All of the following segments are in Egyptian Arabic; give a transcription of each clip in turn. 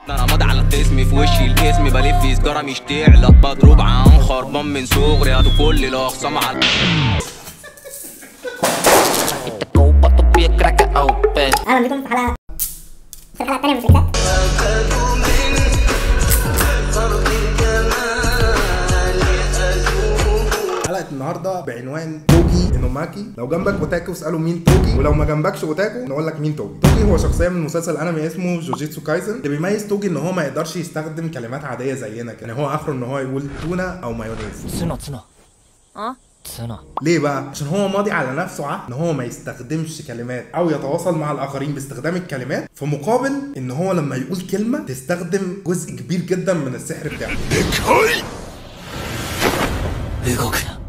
انا ماضي على القسم في وشي الاسم بلف سجارة مش تعلق بضرب عن خربان من صغري ادو كل الاخصام على اهلا بكم في حلقه في الحلقه الثانيه من مسلسلات حلقه النهارده بعنوان توجي انوماكي لو جنبك اوتاكو اساله مين توجي ولو ما جنبكش اوتاكو نقول لك مين توجي توجي هو شخصيه من مسلسل انمي اسمه جوجيتسو كايزن اللي بيميز توجي ان هو ما يقدرش يستخدم كلمات عاديه زينا كده يعني هو اخره ان هو يقول تونه او مايونيز ツノツノあツノ ليه بقى عشان هو ماضي على نفسه عهد ان هو ما يستخدمش كلمات او يتواصل مع الاخرين باستخدام الكلمات في مقابل ان هو لما يقول كلمه تستخدم جزء كبير جدا من السحر بتاعه 動くな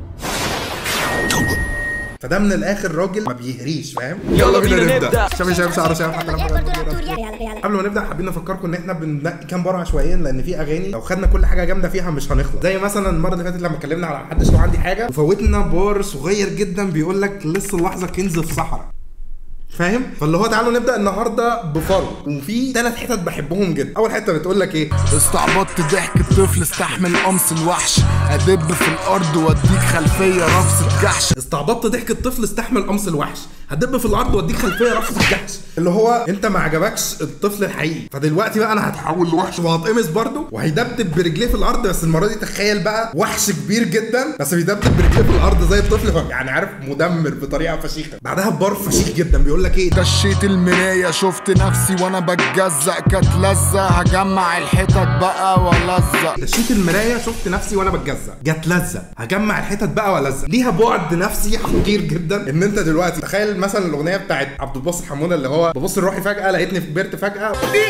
فده من الاخر راجل ما بيهريش فاهم يلا بينا نبدأ. شاف شاف شعر شاف حتى لما يلا يلا قبل ما نبدا حابين نفكركم ان احنا بننقي كام بار عشوائيا لان في اغاني لو خدنا كل حاجه جامده فيها مش هنخلص زي مثلا المره اللي فاتت لما اتكلمنا على محدش لو عندي حاجه وفوتنا بار صغير جدا بيقول لك لسه اللحظه كنز في صحراء فاهم فاللي هو تعالوا نبدا النهارده بفرو وفي ثلاث حتت بحبهم جدا اول حته بتقول لك ايه استعبطت ضحك الطفل استحمل قمص الوحش ادب في الارض واديك خلفيه رفصة جحش استعبطت ضحك الطفل استحمل قمص الوحش هدب في الارض واديك خلفيه رفض الجحش اللي هو انت ما عجبكش الطفل الحقيقي فدلوقتي بقى انا هتحول لوحش وهتقمص برضه وهيدبدب برجليه في الارض بس المره دي تخيل بقى وحش كبير جدا بس بيدبدب برجليه في الارض زي الطفل ف- يعني عارف مدمر بطريقه فشيخه بعدها بار فشيخ جدا بيقول لك ايه دشيت المرايه شفت نفسي وانا بتجزأ كانت لذة هجمع الحتت بقى والزق دشيت المرايه شفت نفسي وانا بتجزع جت لذه هجمع الحتت بقى والزق ليها بعد نفسي حقير جدا ان انت دلوقتي تخيل مثلا الاغنيه بتاعت عبد الباسط حموده اللي هو ببص لروحي فجاه لقيتني كبرت فجاه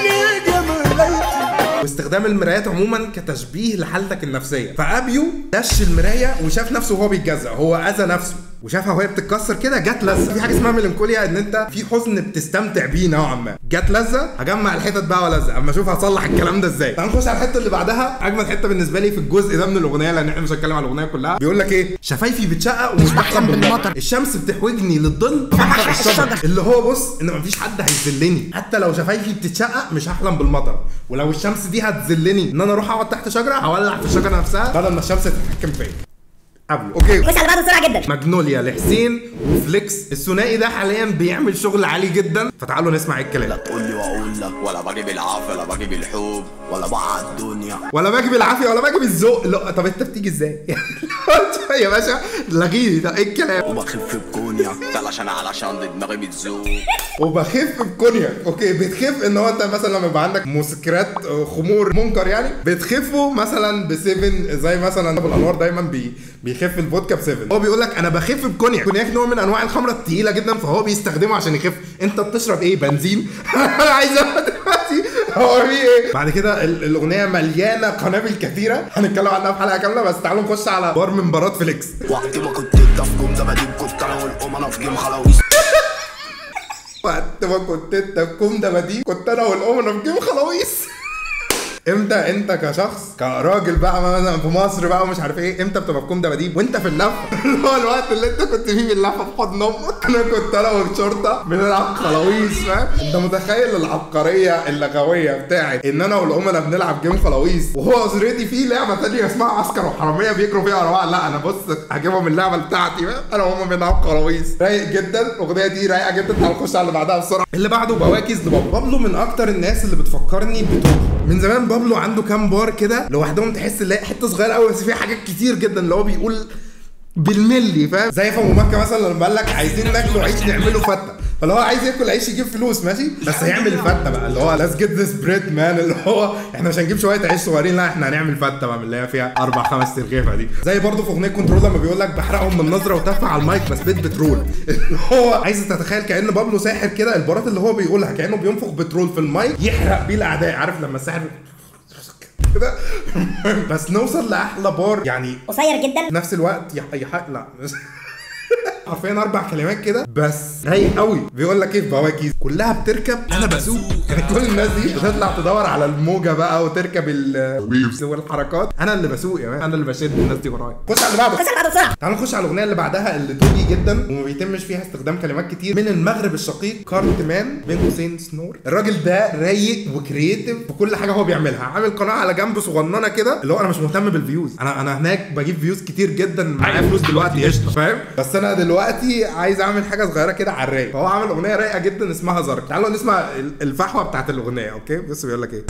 واستخدام المرايات عموما كتشبيه لحالتك النفسيه فابيو دش المرايه وشاف نفسه وهو بيتجزأ هو اذى نفسه وشافها وهي بتتكسر كده جت لذه في حاجه اسمها ميلانكوليا ان انت في حزن بتستمتع بيه نوعا ما جت لذه هجمع الحتت بقى ولزق اما اشوف هصلح الكلام ده ازاي تعال نخش على الحته اللي بعدها اجمل حته بالنسبه لي في الجزء ده من الاغنيه لان احنا مش هنتكلم على الاغنيه كلها بيقول لك ايه شفايفي بتشقق ومش بحلم بالمطر الشمس بتحوجني للظل بحرق الشجر اللي هو بص ان مفيش حد هيذلني حتى لو شفايفي بتتشقق مش هحلم بالمطر ولو الشمس دي هتذلني ان انا اروح اقعد تحت شجره هولع في الشجره نفسها بدل ما الشمس تتحكم فيا قبله اوكي خش على بعض بسرعه جدا ماجنوليا لحسين وفليكس الثنائي ده حاليا بيعمل شغل عالي جدا فتعالوا نسمع الكلام قول لي واقول لك ولا باجي بالعافيه ولا باجي بالحب ولا بقى على الدنيا ولا باجي بالعافيه ولا باجي بالذوق لا طب انت بتيجي ازاي يا باشا لغيني ده ايه الكلام وبخف بكونيا ده عشان علشان دي دماغي بتزوق وبخف بكونياك اوكي بتخف ان هو انت مثلا لما يبقى عندك مسكرات آه، خمور منكر يعني بتخفه مثلا ب 7 زي مثلا ابو الانوار دايما بي بيخف الفودكا ب 7 هو بيقول لك انا بخف بكونياك كونياك نوع من انواع الخمره التقيله جدا فهو بيستخدمه عشان يخف انت بتشرب ايه بنزين انا عايز أفهم دلوقتي هو في ايه بعد كده ال- الاغنيه مليانه قنابل كثيره هنتكلم عنها في حلقه كامله بس تعالوا نخش على بار من بارات فليكس وقت ما كنت انت في كوم ده بجيب كنت انا والام انا في جيم خلاويص وقت ما كنت انت في كوم ده بديك كنت انا والام انا في جيم خلاويص امتى انت كشخص كراجل بقى مثلا في مصر بقى ومش عارف ايه امتى بتبقى في كوم دباديب وانت في اللفه اللي هو الوقت اللي انت كنت فيه باللفه في حضن امك انا كنت انا والشرطه بنلعب خلاويص فاهم انت متخيل العبقريه اللغويه بتاعت ان انا والامنا بنلعب جيم خلاويص وهو اوريدي في لعبه ثانيه اسمها عسكر وحراميه بيجروا فيها ورا بعض لا انا بص هجيبهم اللعبه بتاعتي فاهم انا وهم بنلعب خلاويص رايق جدا الاغنيه دي رايقه جدا تعال نخش على اللي بعدها بسرعه اللي بعده بواكيز لبابلو بابلو من اكتر الناس اللي بتفكرني بتوبي من زمان بابلو عنده كام بار كده لوحدهم تحس ان هي حته صغيره قوي بس فيها حاجات كتير جدا اللي هو بيقول بالملي فاهم زي في ابو مكه مثلا لما قال لك عايزين ناكلوا عيش نعمله فته فاللي هو عايز ياكل عيش يجيب فلوس ماشي بس هيعمل فته بقى اللي هو let's get this bread man اللي هو احنا مش هنجيب شويه عيش صغيرين لا احنا هنعمل فته بقى من اللي هي فيها اربع خمس ترغيفه دي زي برضه في اغنيه كنترول لما بيقول لك بحرقهم من نظره وتفه على المايك بس بيت بترول اللي هو عايز تتخيل كان بابلو ساحر كده البارات اللي هو بيقولها كانه بينفخ بترول في المايك يحرق بيه الاعداء عارف لما الساحر كده بس نوصل لاحلى بار يعني قصير جدا في نفس الوقت يح... يح... لا حرفيا اربع كلمات كده بس رايق قوي بيقول لك ايه في بواكيز كلها بتركب انا بسوق يعني كل الناس دي بتطلع تدور على الموجه بقى وتركب الويفز والحركات انا اللي بسوق يا مان انا اللي بشد الناس دي ورايا خش على اللي بعده خش على بعض بسرعه تعالوا نخش على الاغنيه اللي بعدها اللي توجي جدا وما بيتمش فيها استخدام كلمات كتير من المغرب الشقيق كارت مان بين قوسين سنور الراجل ده رايق وكرييتيف في كل حاجه هو بيعملها عامل قناه على جنب صغننه كده اللي هو انا مش مهتم بالفيوز انا انا هناك بجيب فيوز كتير جدا معايا فلوس دلوقتي قشطه فاهم بس انا دلوقتي عايز اعمل حاجه صغيره كده على الرايق فهو عامل اغنيه رايقه جدا اسمها زرق تعالوا نسمع ال- الفحوه بتاعت الاغنيه اوكي بص بيقول لك ايه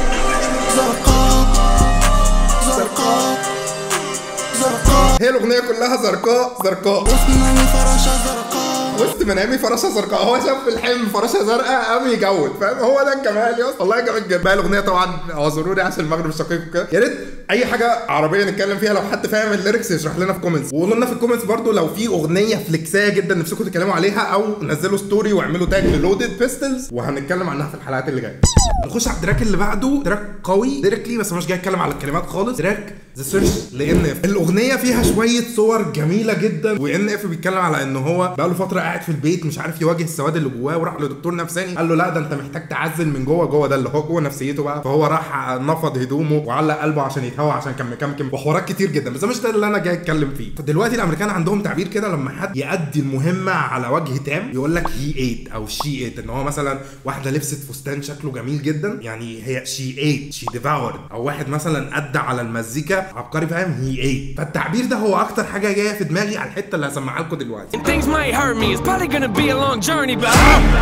زرقاء زرقاء هي الاغنيه كلها زرقاء زرقاء واسمي فراشة زرقاء وسط منامي فراشه زرقاء هو شاف في الحلم فراشه زرقاء قام يجود فاهم هو ده الجمال يا اسطى والله جامد جدا بقى الاغنيه طبعا اعذروني عشان المغرب الشقيق وكده يا ريت اي حاجه عربيه نتكلم فيها لو حد فاهم الليركس يشرح لنا في كومنتس وقولوا لنا في الكومنتس برضو لو في اغنيه فليكسيه جدا نفسكم تتكلموا عليها او نزلوا ستوري واعملوا تاج للودد بيستلز وهنتكلم عنها في الحلقات اللي جايه نخش على التراك اللي بعده تراك قوي ليريكلي بس مش جاي اتكلم على الكلمات خالص تراك ذا سيرش لان اف الاغنيه فيها شويه صور جميله جدا وان اف بيتكلم على ان هو بقى له فتره قاعد في البيت مش عارف يواجه السواد اللي جواه وراح لدكتور نفساني قال له لا ده انت محتاج تعزل من جوه جوه ده اللي هو جوه نفسيته بقى فهو راح نفض هدومه وعلق قلبه عشان يتهوى عشان كان مكمكم وحوارات كتير جدا بس ده مش ده اللي انا جاي اتكلم فيه فدلوقتي الامريكان عندهم تعبير كده لما حد يأدي المهمه على وجه تام يقول لك هي ايت او شي ايت ان هو مثلا واحده لبست فستان شكله جميل جدا يعني هي شي ايت شي ديفاورد او واحد مثلا ادى على المزيكا عبقري فاهم هي ايت فالتعبير ده هو اكتر حاجه جايه في دماغي على الحته اللي هسمعها لكم دلوقتي Things might hurt me. It's probably gonna be a long journey, but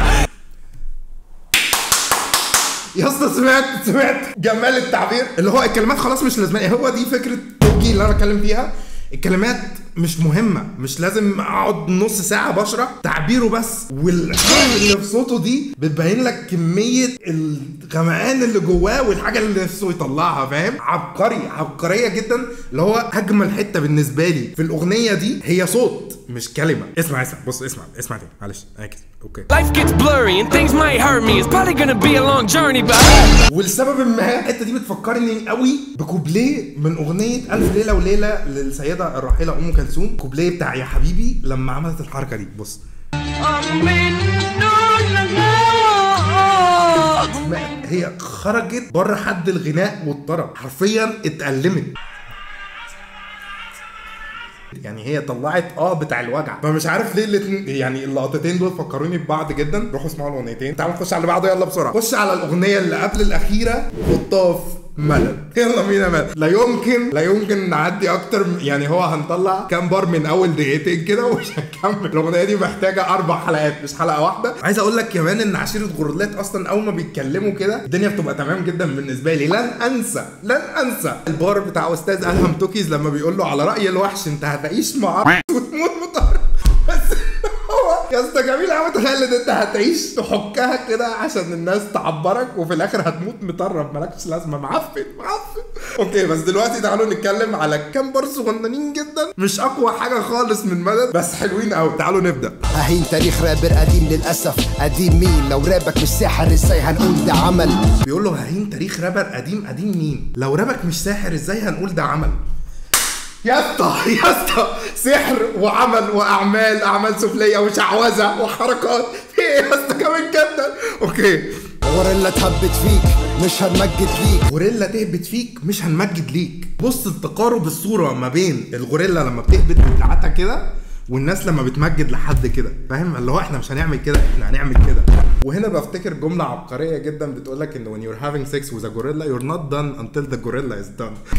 يا اسطى سمعت سمعت جمال التعبير اللي هو الكلمات خلاص مش لازمه هو دي فكره توجي اللي انا بتكلم فيها الكلمات مش مهمة مش لازم اقعد نص ساعة بشرح تعبيره بس والحاجة اللي في صوته دي بتبين لك كمية الغمقان اللي جواه والحاجة اللي نفسه يطلعها فاهم عبقري عبقرية جدا اللي هو اجمل حتة بالنسبة لي في الاغنية دي هي صوت مش كلمة اسمع اسمع بص اسمع اسمع تاني معلش ركز اوكي life gets blurry and things might hurt me. It's probably gonna be a long journey, but ولسبب ما الحته دي بتفكرني قوي بكوبليه من اغنيه الف ليله وليله للسيده الراحله ام كلثوم كوبليه بتاع يا حبيبي لما عملت الحركه دي بص ما هي خرجت بره حد الغناء والطرب حرفيا اتألمت يعني هي طلعت اه بتاع الوجع فمش عارف ليه الاتنين يعني اللقطتين دول فكروني ببعض جدا روحوا اسمعوا الاغنيتين تعالوا نخش على اللي بعده يلا بسرعه خش على الاغنيه اللي قبل الاخيره خطاف ملل يلا بينا ملل لا يمكن لا يمكن نعدي اكتر م- يعني هو هنطلع كام بار من اول دقيقتين كده ومش هنكمل الاغنيه دي محتاجه اربع حلقات مش حلقه واحده عايز اقول لك كمان ان عشيره غرلات اصلا اول ما بيتكلموا كده الدنيا بتبقى تمام جدا بالنسبه لي لن انسى لن انسى البار بتاع استاذ الهم توكيز لما بيقول له على راي الوحش انت هتعيش مع وتموت مطر بس هو يا اسطى جميل قوي تخيل ان انت هتعيش تحكها كده عشان الناس تعبرك وفي الاخر هتموت مطرب مالكش لازمه معفن معفن اوكي بس دلوقتي تعالوا نتكلم على كام بار صغننين جدا مش اقوى حاجه خالص من مدد بس حلوين قوي تعالوا نبدا اهين تاريخ رابر قديم للاسف قديم مين لو رابك مش ساحر ازاي هنقول ده عمل بيقول له هين تاريخ رابر قديم قديم مين لو رابك مش ساحر ازاي هنقول ده عمل يا اسطى يا اسطى سحر وعمل واعمال اعمال سفليه وشعوذه وحركات في ايه يا اسطى كمان جدا اوكي غوريلا اتهبت فيك مش هنمجد ليك غوريلا تهبط فيك مش هنمجد ليك بص التقارب الصوره ما بين الغوريلا لما بتهبط بتاعتها كده والناس لما بتمجد لحد كده فاهم اللي هو احنا مش هنعمل كده احنا هنعمل كده وهنا بفتكر جمله عبقريه جدا بتقول لك ان when you're having sex with a gorilla you're not done until the gorilla is done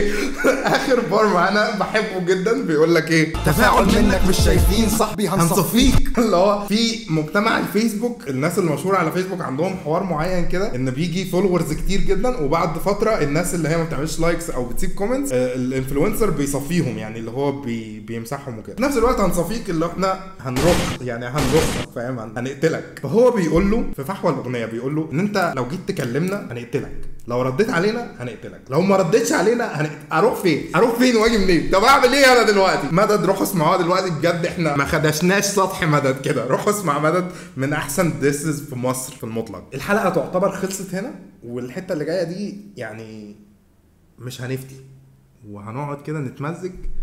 اخر بار معانا بحبه جدا بيقول لك ايه تفاعل منك مش شايفين صاحبي هنصفيك هنصفيك اللي هو في مجتمع الفيسبوك الناس المشهوره على فيسبوك عندهم حوار معين كده ان بيجي فولورز كتير جدا وبعد فتره الناس اللي هي ما بتعملش لايكس او بتسيب كومنتس الانفلونسر بيصفيهم يعني اللي هو بي بيمسحهم وكده في نفس الوقت هنصفيك اللي احنا هنروح يعني هنروح فاهم هن- هنقتلك فهو بيقول له في فحوى الاغنيه بيقول له ان انت لو جيت تكلمنا هنقتلك لو رديت علينا هنقتلك لو ما ردتش علينا هنقتل اروح فين اروح فين واجي منين طب اعمل ايه انا دلوقتي مدد روحوا اسمعوها دلوقتي بجد احنا ما خدشناش سطح مدد كده روحوا اسمع مدد من احسن ديسز في مصر في المطلق الحلقه تعتبر خلصت هنا والحته اللي جايه دي يعني مش هنفتي وهنقعد كده نتمزج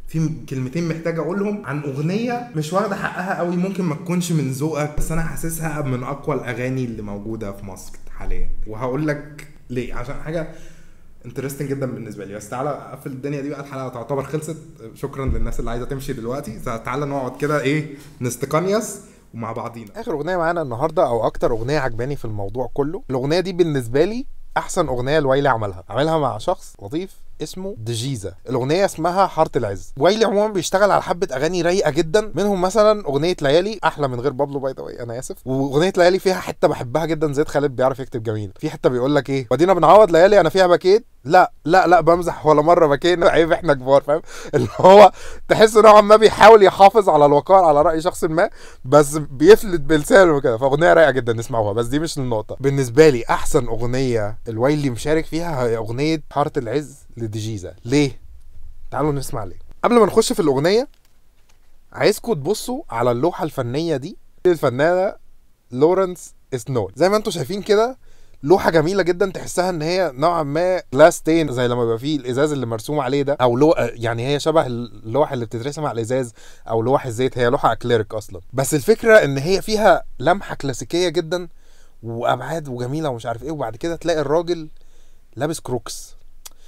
في كلمتين محتاج اقولهم عن اغنيه مش واخده حقها قوي ممكن ما تكونش من ذوقك بس انا حاسسها من اقوى الاغاني اللي موجوده في مصر حاليا وهقول لك ليه عشان حاجه انترستنج جدا بالنسبه لي بس تعالى اقفل الدنيا دي بقى الحلقه تعتبر خلصت شكرا للناس اللي عايزه تمشي دلوقتي تعالى نقعد كده ايه نستقنيس ومع بعضينا اخر اغنيه معانا النهارده او اكتر اغنيه عجباني في الموضوع كله الاغنيه دي بالنسبه لي احسن اغنيه لويلي عملها عملها مع شخص لطيف اسمه دجيزة الاغنيه اسمها حاره العز ويلي عموما بيشتغل على حبه اغاني رايقه جدا منهم مثلا اغنيه ليالي احلى من غير بابلو باي ذا انا اسف واغنيه ليالي فيها حته بحبها جدا زيد خالد بيعرف يكتب جميل في حته بيقول لك ايه ودينا بنعوض ليالي انا فيها بكيت لا لا لا بمزح ولا مره بكينا عيب احنا كبار فاهم اللي هو تحس نوعا ما بيحاول يحافظ على الوقار على راي شخص ما بس بيفلت بلسانه وكده فاغنيه رايقه جدا نسمعوها بس دي مش النقطه بالنسبه لي احسن اغنيه الويلي مشارك فيها هي اغنيه حاره العز لدجيزة ليه تعالوا نسمع ليه قبل ما نخش في الاغنيه عايزكم تبصوا على اللوحه الفنيه دي الفنانه لورنس سنول زي ما انتم شايفين كده لوحه جميله جدا تحسها ان هي نوعا ما جلاس تين زي لما بيبقى فيه الازاز اللي مرسوم عليه ده او لو يعني هي شبه اللوح اللي بتترسم على الازاز او لوح الزيت هي لوحه اكليريك اصلا بس الفكره ان هي فيها لمحه كلاسيكيه جدا وابعاد وجميله ومش عارف ايه وبعد كده تلاقي الراجل لابس كروكس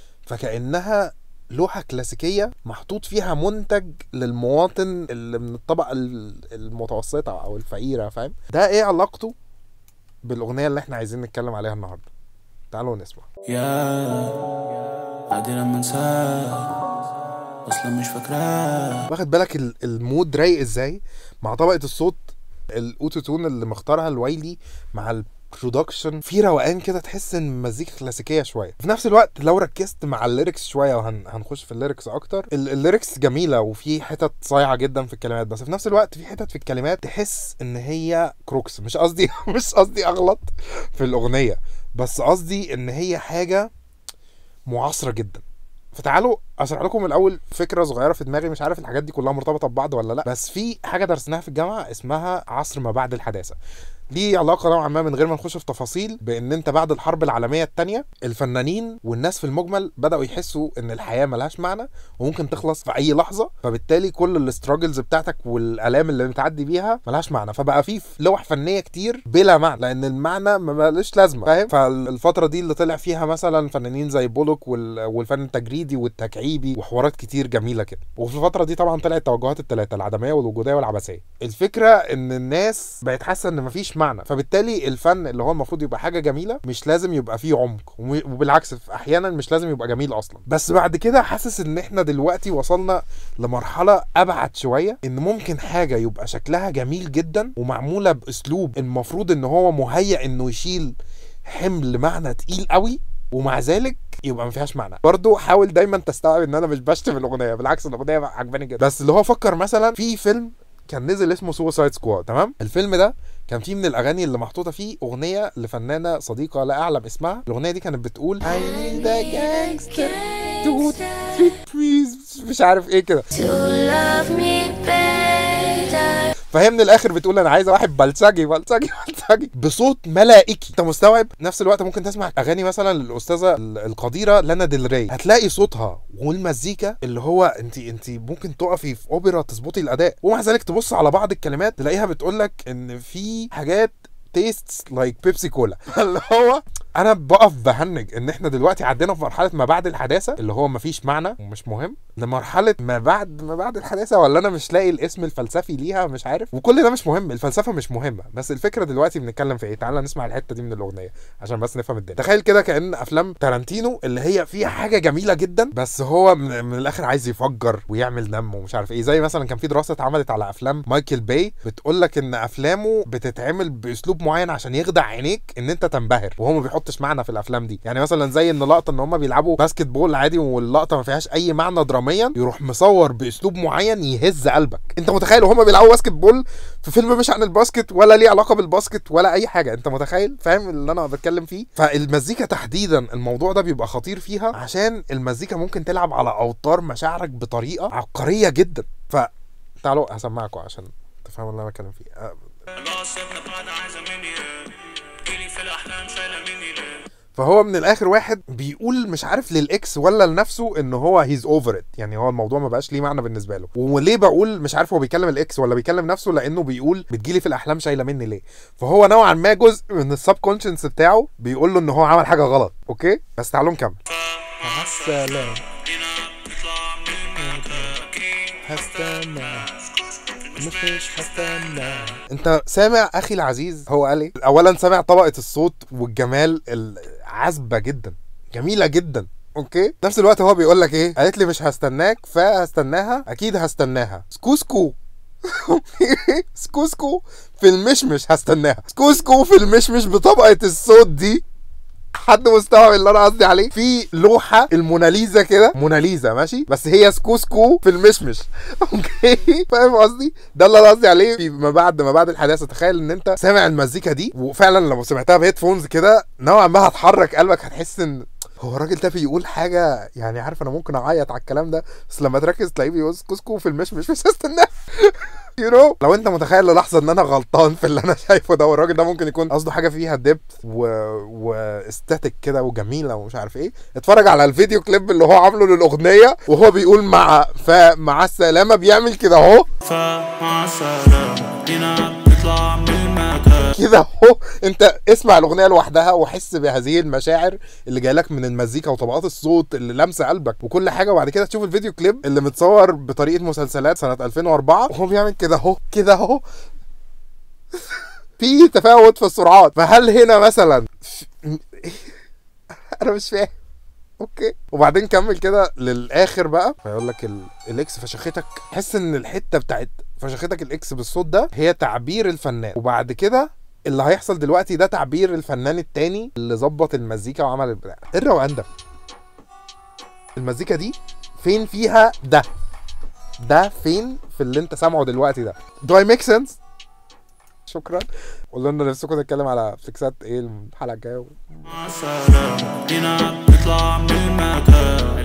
فكانها لوحه كلاسيكيه محطوط فيها منتج للمواطن اللي من الطبقه المتوسطه او الفقيره فاهم ده ايه علاقته بالاغنيه اللي احنا عايزين نتكلم عليها النهارده تعالوا نسمع يا عادي لما انساك اصلا مش فاكراك واخد بالك المود رايق ازاي مع طبقه الصوت الاوتو تون اللي مختارها الويلي مع البرودكشن في روقان كده تحس ان مزيكا كلاسيكيه شويه في نفس الوقت لو ركزت مع الليركس شويه وهنخش في الليركس اكتر الليركس جميله وفي حتت صايعه جدا في الكلمات بس في نفس الوقت في حتت في الكلمات تحس ان هي كروكس مش قصدي مش قصدي اغلط في الاغنيه بس قصدي ان هي حاجه معاصره جدا فتعالوا اشرح لكم الاول فكره صغيره في دماغي مش عارف الحاجات دي كلها مرتبطه ببعض ولا لا بس في حاجه درسناها في الجامعه اسمها عصر ما بعد الحداثه ليه علاقه نوعا ما من غير ما نخش في تفاصيل بان انت بعد الحرب العالميه الثانيه الفنانين والناس في المجمل بداوا يحسوا ان الحياه ملهاش معنى وممكن تخلص في اي لحظه فبالتالي كل الاستراجلز بتاعتك والالام اللي بتعدي بيها ملهاش معنى فبقى في لوح فنيه كتير بلا معنى لان المعنى ما بقاش لازمه فاهم فالفتره دي اللي طلع فيها مثلا فنانين زي بولوك والفن التجريدي والتكعيبي وحوارات كتير جميله كده وفي الفتره دي طبعا طلعت التوجهات الثلاثه العدميه والوجوديه والعبثيه الفكره ان الناس بقت حاسه ان مفيش معنى فبالتالي الفن اللي هو المفروض يبقى حاجه جميله مش لازم يبقى فيه عمق وبالعكس احيانا مش لازم يبقى جميل اصلا بس بعد كده حاسس ان احنا دلوقتي وصلنا لمرحله ابعد شويه ان ممكن حاجه يبقى شكلها جميل جدا ومعموله باسلوب المفروض ان هو مهيأ انه يشيل حمل معنى تقيل قوي ومع ذلك يبقى ما فيهاش معنى برضو حاول دايما تستوعب ان انا مش بشتم الاغنيه بالعكس الاغنيه عجباني جدا بس اللي هو فكر مثلا في فيلم كان نزل اسمه سوسايد سكواد تمام الفيلم ده كان فيه من الاغاني اللي محطوطه فيه اغنيه لفنانه صديقه لا اعلم اسمها الاغنيه دي كانت بتقول I need a gangster to treat me مش عارف ايه كده فهي من الاخر بتقول انا عايزه واحد بلسجي بلسجي بلسجي بصوت ملائكي انت مستوعب نفس الوقت ممكن تسمع اغاني مثلا للاستاذه القديره لانا ديل ري هتلاقي صوتها والمزيكا اللي هو انت انت ممكن تقفي في اوبرا تظبطي الاداء ومع ذلك تبص على بعض الكلمات تلاقيها بتقول لك ان في حاجات تيستس لايك بيبسي كولا اللي هو انا بقف بهنج ان احنا دلوقتي عدينا في مرحله ما بعد الحداثه اللي هو مفيش معنى ومش مهم لمرحله ما بعد ما بعد الحداثه ولا انا مش لاقي الاسم الفلسفي ليها مش عارف وكل ده مش مهم الفلسفه مش مهمه بس الفكره دلوقتي بنتكلم في ايه تعالى نسمع الحته دي من الاغنيه عشان بس نفهم الدنيا تخيل كده كان افلام تارانتينو اللي هي فيها حاجه جميله جدا بس هو من, من الاخر عايز يفجر ويعمل دم ومش عارف ايه زي مثلا كان في دراسه اتعملت على افلام مايكل باي بتقول لك ان افلامه بتتعمل باسلوب معين عشان يخدع عينيك ان انت تنبهر وهو ما بيحطش معنى في الافلام دي يعني مثلا زي ان لقطه ان هم بيلعبوا باسكت بول عادي واللقطه ما فيهاش اي معنى دراميا يروح مصور باسلوب معين يهز قلبك انت متخيل وهم بيلعبوا باسكت بول في فيلم مش عن الباسكت ولا ليه علاقه بالباسكت ولا اي حاجه انت متخيل فاهم اللي انا بتكلم فيه فالمزيكا تحديدا الموضوع ده بيبقى خطير فيها عشان المزيكا ممكن تلعب على اوتار مشاعرك بطريقه عبقريه جدا ف تعالوا هسمعكم عشان تفهموا اللي انا بتكلم فيه فهو من الاخر واحد بيقول مش عارف للاكس ولا لنفسه ان هو هيز اوفر ات يعني هو الموضوع ما بقاش ليه معنى بالنسبه له وليه بقول مش عارف هو بيكلم الاكس ولا بيكلم نفسه لانه بيقول بتجيلي في الاحلام شايله مني ليه فهو نوعا ما جزء من السب كونشنس بتاعه بيقول له ان هو عمل حاجه غلط اوكي بس تعالوا نكمل مع السلامه هستنى مش مش هستنى انت سامع اخي العزيز هو قال ايه اولا سامع طبقه الصوت والجمال العذبه جدا جميله جدا اوكي نفس الوقت هو بيقول لك ايه قالت لي مش هستناك فهستناها اكيد هستناها سكوسكو سكوسكو في المشمش هستناها سكوسكو في المشمش بطبقه الصوت دي حد مستوعب اللي انا قصدي عليه في لوحه الموناليزا كده موناليزا ماشي بس هي سكوسكو في المشمش اوكي فاهم قصدي ده اللي انا قصدي عليه في ما بعد ما بعد الحداثه تخيل ان انت سامع المزيكا دي وفعلا لو سمعتها بهيدفونز كده نوعا ما هتحرك قلبك هتحس ان هو الراجل ده بيقول حاجه يعني عارف انا ممكن اعيط على الكلام ده بس لما تركز تلاقيه بيقول سكوسكو في المشمش مش هستناه يو نو لو انت متخيل للحظه ان انا غلطان في اللي انا شايفه ده والراجل ده ممكن يكون قصده حاجه فيها ديبث و... واستاتيك كده وجميله ومش عارف ايه اتفرج على الفيديو كليب اللي هو عامله للاغنيه وهو بيقول مع فمع السلامه بيعمل كده اهو فمع السلامة بينا نطلع من المكان كده اهو انت اسمع الاغنيه لوحدها وحس بهذه المشاعر اللي جايه لك من المزيكا وطبقات الصوت اللي لامسه قلبك وكل حاجه وبعد كده تشوف الفيديو كليب اللي متصور بطريقه مسلسلات سنه 2004 وهو بيعمل كده اهو كده اهو في تفاوت في السرعات فهل هنا مثلا انا مش فاهم اوكي وبعدين كمل كده للاخر بقى فيقول لك ال... الاكس فشختك تحس ان الحته بتاعت فشختك الاكس بالصوت ده هي تعبير الفنان وبعد كده اللي هيحصل دلوقتي ده تعبير الفنان التاني اللي ظبط المزيكا وعمل البتاع ايه الروقان ده المزيكا دي فين فيها ده ده فين في اللي انت سامعه دلوقتي ده do I make sense شكرا قولوا لنا نفسكم نتكلم على فليكسات ايه الحلقه الجايه مع السلامة بينا نطلع من المكان